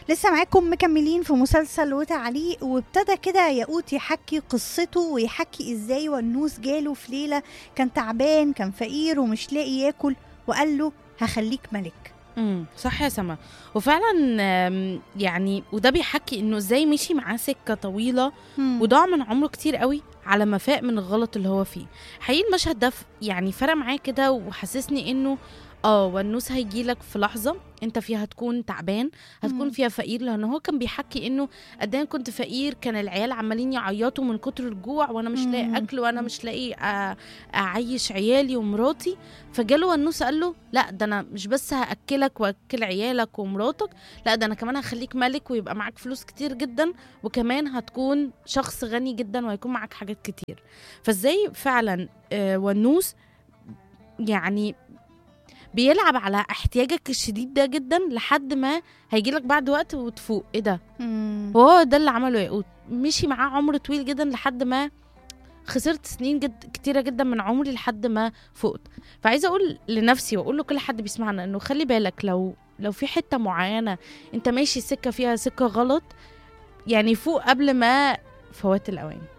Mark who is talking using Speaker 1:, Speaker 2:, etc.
Speaker 1: لسه معاكم مكملين في مسلسل وتعليق وابتدى كده ياقوت يحكي قصته ويحكي ازاي ونوس جاله في ليله كان تعبان كان فقير ومش لاقي ياكل وقال له هخليك ملك
Speaker 2: امم صح يا سما وفعلا آم، يعني وده بيحكي انه ازاي مشي معاه سكه طويله وضاع من عمره كتير قوي على ما فاق من الغلط اللي هو فيه حقيقي المشهد ده ف- يعني فرق معايا كده وحسسني انه اه والنوس هيجيلك في لحظه انت فيها هتكون تعبان هتكون
Speaker 1: مم.
Speaker 2: فيها فقير لان هو كان بيحكي انه قد إيه أنا كنت فقير كان العيال عمالين يعيطوا من كتر الجوع وانا مش لاقي
Speaker 1: مم.
Speaker 2: اكل وانا مش لاقي أ- اعيش عيالي ومراتي فجاله ونوس قال له لا ده انا مش بس هاكلك واكل عيالك ومراتك لا ده انا كمان هخليك ملك ويبقى معاك فلوس كتير جدا وكمان هتكون شخص غني جدا وهيكون معاك حاجات كتير فازاي فعلا آه، ونوس يعني بيلعب على احتياجك الشديد ده جدا لحد ما هيجيلك بعد وقت وتفوق ايه ده
Speaker 1: مم.
Speaker 2: وهو ده اللي عمله ياقوت مشي معاه عمر طويل جدا لحد ما خسرت سنين جد كتيره جدا من عمري لحد ما فقت فعايزه اقول لنفسي واقول لكل حد بيسمعنا انه خلي بالك لو لو في حته معينه انت ماشي سكه فيها سكه غلط يعني فوق قبل ما فوات الاوان